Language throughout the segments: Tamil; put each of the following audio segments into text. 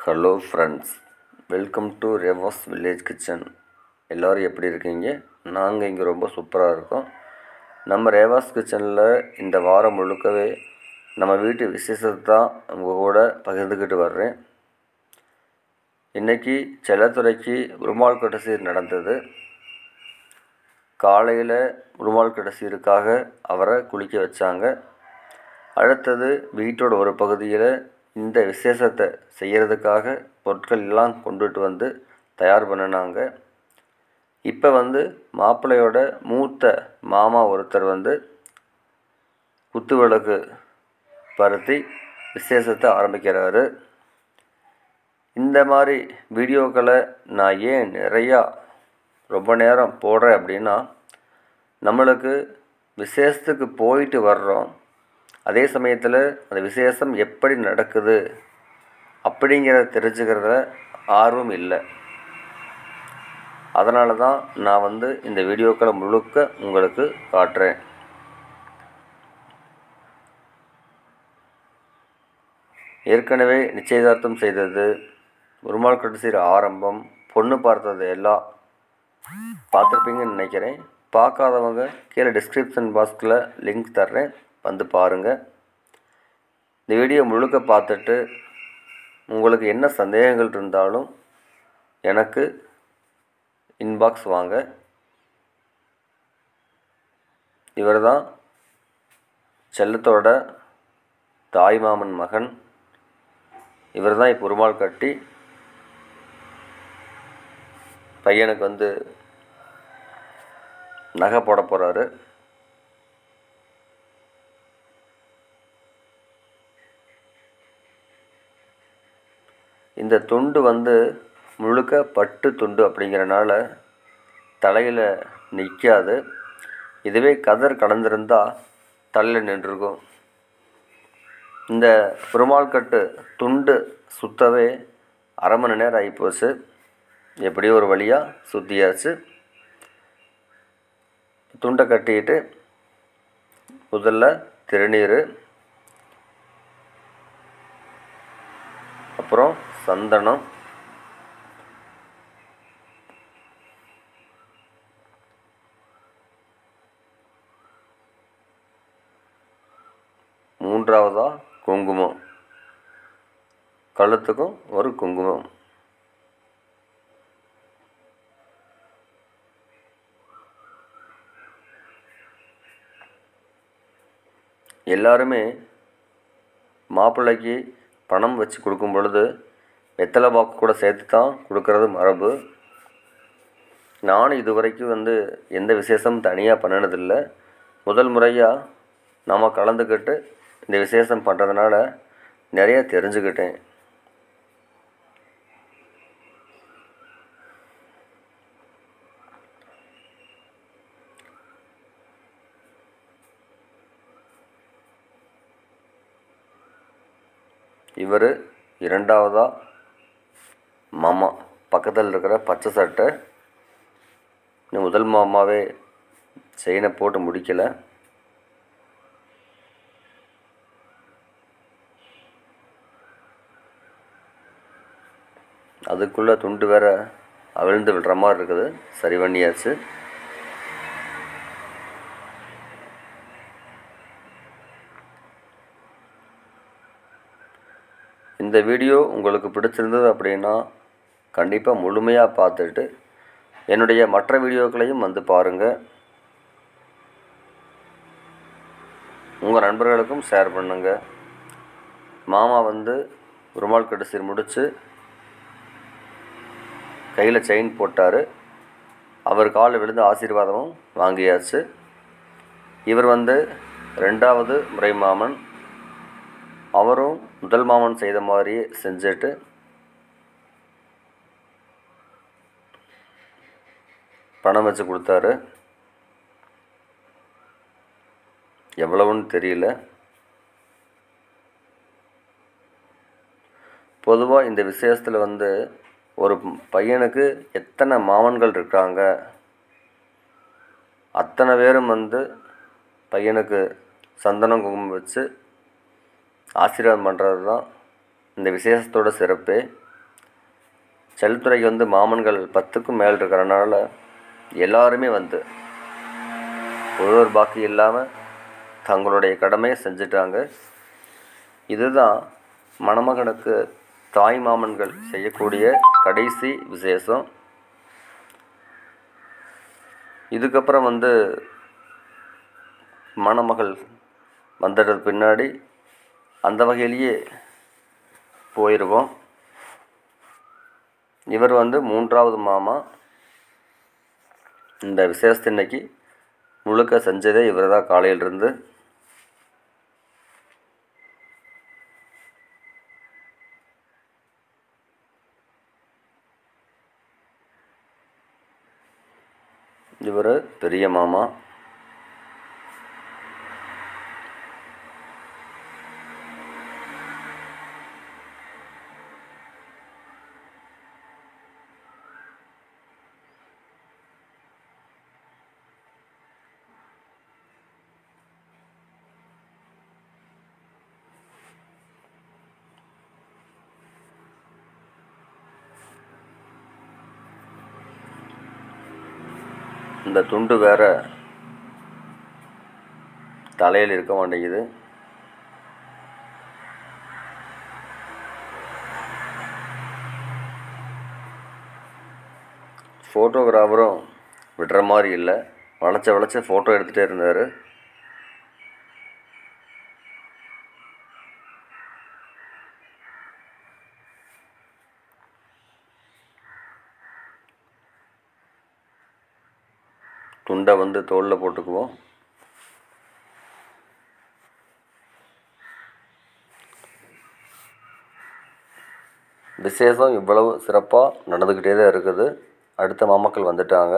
ஹலோ ஃப்ரெண்ட்ஸ் வெல்கம் டு ரெவாஸ் வில்லேஜ் கிச்சன் எல்லோரும் எப்படி இருக்கீங்க நாங்கள் இங்கே ரொம்ப சூப்பராக இருக்கோம் நம்ம ரேவாஸ் கிச்சனில் இந்த வாரம் முழுக்கவே நம்ம வீட்டு விசேஷத்தை தான் உங்கள் கூட பகிர்ந்துக்கிட்டு வர்றேன் இன்றைக்கி செல்லத்துறைக்கு உருமால் கடைசீர் நடந்தது காலையில் உருமால் கடைசீருக்காக அவரை குளிக்க வச்சாங்க அடுத்தது வீட்டோட ஒரு பகுதியில் இந்த விசேஷத்தை செய்கிறதுக்காக பொருட்கள் எல்லாம் கொண்டுட்டு வந்து தயார் பண்ணினாங்க இப்போ வந்து மாப்பிள்ளையோட மூத்த மாமா ஒருத்தர் வந்து குத்து விளக்கு பருத்தி விசேஷத்தை ஆரம்பிக்கிறாரு இந்த மாதிரி வீடியோக்களை நான் ஏன் நிறையா ரொம்ப நேரம் போடுறேன் அப்படின்னா நம்மளுக்கு விசேஷத்துக்கு போயிட்டு வர்றோம் அதே சமயத்தில் அந்த விசேஷம் எப்படி நடக்குது அப்படிங்கிறத தெரிஞ்சுக்கிறத ஆர்வம் இல்லை அதனால தான் நான் வந்து இந்த வீடியோக்களை முழுக்க உங்களுக்கு காட்டுறேன் ஏற்கனவே நிச்சயதார்த்தம் செய்தது உருமால் கடைசியில் ஆரம்பம் பொண்ணு பார்த்தது எல்லாம் பார்த்துருப்பீங்கன்னு நினைக்கிறேன் பார்க்காதவங்க கீழே டிஸ்கிரிப்ஷன் பாக்ஸில் லிங்க் தர்றேன் வந்து பாருங்கள் இந்த வீடியோ முழுக்க பார்த்துட்டு உங்களுக்கு என்ன சந்தேகங்கள் இருந்தாலும் எனக்கு இன்பாக்ஸ் வாங்க இவர் தான் செல்லத்தோட தாய்மாமன் மகன் இவர் தான் இப்போ உருமால் கட்டி பையனுக்கு வந்து நகை போட போகிறாரு இந்த துண்டு வந்து முழுக்க பட்டு துண்டு அப்படிங்கிறனால தலையில் நிற்காது இதுவே கதர் கலந்துருந்தால் தலையில் நின்றுருக்கும் இந்த பெருமாள் கட்டு துண்டு சுத்தவே அரை மணி நேரம் ஆகிப்போச்சு எப்படியோ ஒரு வழியாக சுற்றியாச்சு துண்டை கட்டிட்டு முதல்ல திருநீர் அப்புறம் சந்தனம் மூன்றாவதா குங்குமம் கழுத்துக்கும் ஒரு குங்குமம் எல்லாருமே மாப்பிள்ளைக்கு பணம் வச்சு கொடுக்கும் பொழுது வெத்தலை பாக்கு கூட சேர்த்து தான் கொடுக்கறது மரபு நானும் இது வரைக்கும் வந்து எந்த விசேஷம் தனியாக பண்ணினதில்லை முதல் முறையாக நாம் கலந்துக்கிட்டு இந்த விசேஷம் பண்ணுறதுனால நிறைய தெரிஞ்சுக்கிட்டேன் இவர் இரண்டாவதாக மாமா பக்கத்தில் இருக்கிற பச்சை சட்டை இன்னும் முதல் மாமாவே செயினை போட்டு முடிக்கலை அதுக்குள்ளே துண்டு வேற அவிழ்ந்து விடுற மாதிரி இருக்குது சரி பண்ணியாச்சு இந்த வீடியோ உங்களுக்கு பிடிச்சிருந்தது அப்படின்னா கண்டிப்பாக முழுமையாக பார்த்துட்டு என்னுடைய மற்ற வீடியோக்களையும் வந்து பாருங்கள் உங்கள் நண்பர்களுக்கும் ஷேர் பண்ணுங்கள் மாமா வந்து ருமால் கடைசீர் முடித்து கையில் செயின் போட்டார் அவர் காலில் விழுந்து ஆசீர்வாதமும் வாங்கியாச்சு இவர் வந்து ரெண்டாவது முறை மாமன் அவரும் முதல் மாமன் செய்த மாதிரியே செஞ்சுட்டு பணம் வச்சு கொடுத்தாரு எவ்வளவுன்னு தெரியல பொதுவாக இந்த விசேஷத்தில் வந்து ஒரு பையனுக்கு எத்தனை மாமன்கள் இருக்காங்க அத்தனை பேரும் வந்து பையனுக்கு சந்தனம் குங்குமம் வச்சு ஆசீர்வாதம் பண்ணுறது தான் இந்த விசேஷத்தோட சிறப்பே செல்லத்துறைக்கு வந்து மாமன்கள் பத்துக்கும் மேல் இருக்கிறனால எல்லாருமே வந்து ஒரு ஒரு பாக்கி இல்லாமல் தங்களுடைய கடமையை செஞ்சுட்டாங்க இதுதான் மணமகனுக்கு தாய் மாமன்கள் செய்யக்கூடிய கடைசி விசேஷம் இதுக்கப்புறம் வந்து மணமகள் வந்துடுறது பின்னாடி அந்த வகையிலேயே போயிடுவோம் இவர் வந்து மூன்றாவது மாமா இந்த விசேஷத்தின்னைக்கு முழுக்க செஞ்சதே இவர் தான் காலையிலிருந்து இவர் பெரிய மாமா இந்த துண்டு வேற தலையில் இருக்க மாட்டேங்குது ஃபோட்டோகிராஃபரும் விடுற மாதிரி இல்லை வளைச்ச வளைச்ச ஃபோட்டோ எடுத்துகிட்டே இருந்தார் துண்டை வந்து தோளில் போட்டுக்குவோம் விசேஷம் இவ்வளவு சிறப்பாக நடந்துக்கிட்டே தான் இருக்குது அடுத்த மாமக்கள் வந்துட்டாங்க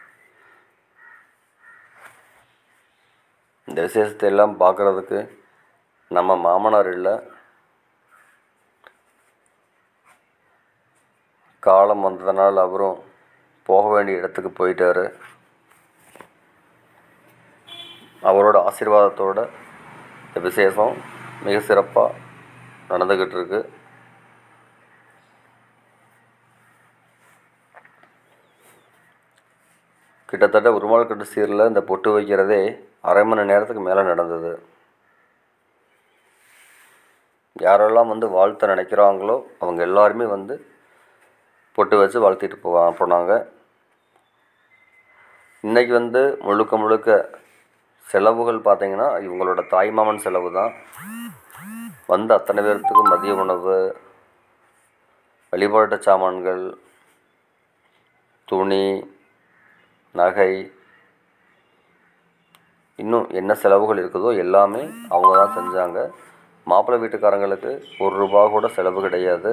இந்த விசேஷத்தை எல்லாம் பார்க்குறதுக்கு நம்ம மாமனார் இல்லை காலம் வந்ததுனால அவரும் போக வேண்டிய இடத்துக்கு போயிட்டாரு அவரோட ஆசீர்வாதத்தோட இந்த விசேஷம் மிக சிறப்பாக நடந்துக்கிட்டு இருக்கு கிட்டத்தட்ட உருமாள் கட்டு சீரில் இந்த பொட்டு வைக்கிறதே அரை மணி நேரத்துக்கு மேலே நடந்தது யாரெல்லாம் வந்து வாழ்த்த நினைக்கிறாங்களோ அவங்க எல்லாருமே வந்து பொட்டு வச்சு வாழ்த்திட்டு போவா போனாங்க இன்றைக்கி வந்து முழுக்க முழுக்க செலவுகள் பார்த்தீங்கன்னா இவங்களோட தாய்மாமன் செலவு தான் வந்த அத்தனை பேர்த்துக்கும் மதிய உணவு வழிபாட்டு சாமான்கள் துணி நகை இன்னும் என்ன செலவுகள் இருக்குதோ எல்லாமே அவங்க தான் செஞ்சாங்க மாப்பிள்ளை வீட்டுக்காரங்களுக்கு ஒரு ரூபா கூட செலவு கிடையாது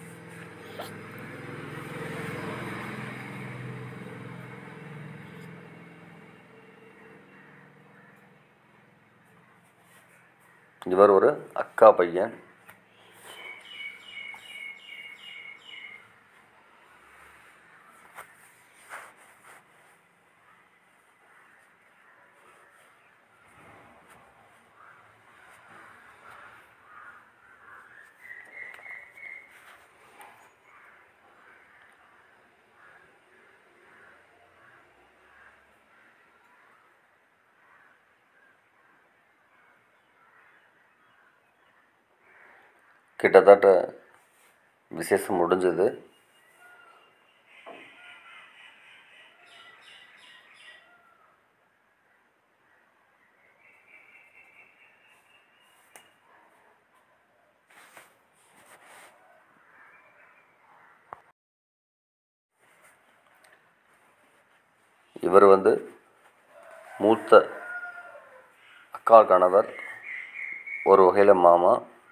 இவர் ஒரு அக்கா பையன் கிட்டத்தட்ட விசேஷம் முடிஞ்சது இவர் வந்து மூத்த அக்கா கணவர் ஒரு வகையில் மாமா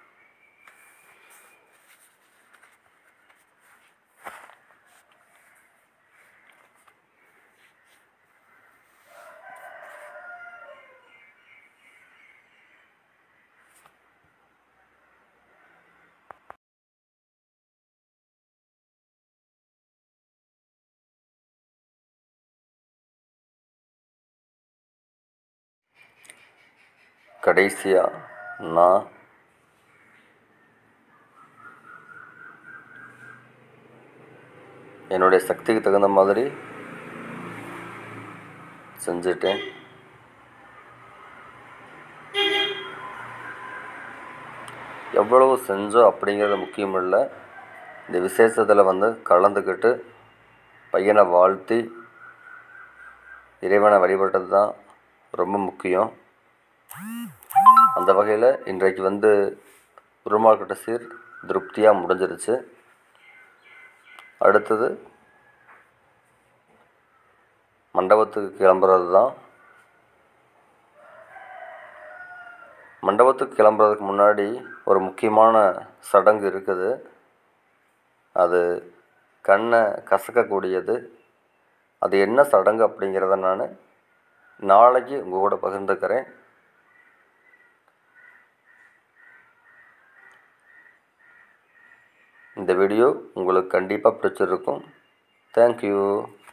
கடைசியாக நான் என்னுடைய சக்திக்கு தகுந்த மாதிரி செஞ்சிட்டேன் எவ்வளவு செஞ்சோம் அப்படிங்கிறது முக்கியம் இல்லை இந்த விசேஷத்தில் வந்து கலந்துக்கிட்டு பையனை வாழ்த்தி இறைவனை வழிபட்டது தான் ரொம்ப முக்கியம் அந்த வகையில் இன்றைக்கு வந்து பெருமாள் கிட்ட சீர் திருப்தியாக முடிஞ்சிருச்சு அடுத்தது மண்டபத்துக்கு கிளம்புறது தான் மண்டபத்துக்கு கிளம்புறதுக்கு முன்னாடி ஒரு முக்கியமான சடங்கு இருக்குது அது கண்ணை கசக்கக்கூடியது அது என்ன சடங்கு அப்படிங்கிறத நான் நாளைக்கு உங்கள் கூட பகிர்ந்துக்கிறேன் இந்த வீடியோ உங்களுக்கு கண்டிப்பாக பிடிச்சிருக்கும் தேங்க்யூ